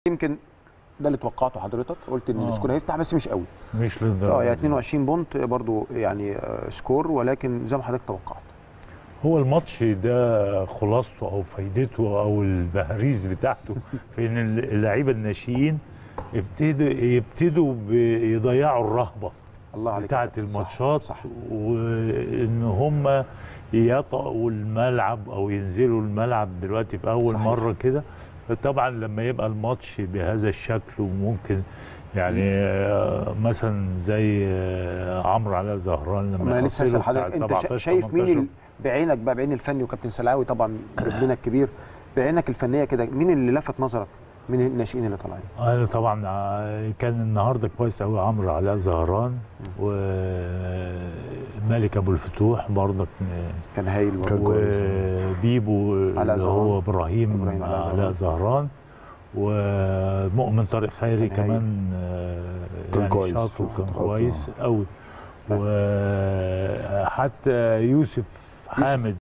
يمكن ده اللي توقعته حضرتك قلت ان آه. السكور هيفتح بس مش قوي مش اه للدرجه يعني دي. 22 بونت برضو يعني آه، سكور ولكن زي ما حضرتك توقعت هو الماتش ده خلاصته او فايدته او البهاريز بتاعته في ان اللعيبه الناشئين ابتدوا يبتدوا يضيعوا الرهبه الله عليك بتاعه صح، الماتشات صح وان هم يطأوا الملعب او ينزلوا الملعب دلوقتي في اول صحيح. مره كده فطبعا لما يبقى الماتش بهذا الشكل وممكن يعني آه، مثلا زي آه، عمرو علاء زهران لما ما انا لسه يحط له هسال بتاع حضرتك انت شا- 17 شايف مين 18 ال- بعينك بقى بعين الفني وكابتن سلاوي طبعا ابننا الكبير بعينك الفنيه كده مين اللي لفت نظرك من الناشئين اللي طالعين انا طبعا ع- كان النهارده كويس قوي عمرو علاء زهران ومالك ابو الفتوح برضك كان هايل برضو. كان كويس. وبيبو علاء اللي زهران. هو ابراهيم إبراهيم علاء علاء زهران ومؤمن طارق خيري كان هايل. كمان آه، كان يعني كويس شاطر في وكان الفترات، كويس قوي وحتى يوسف حامد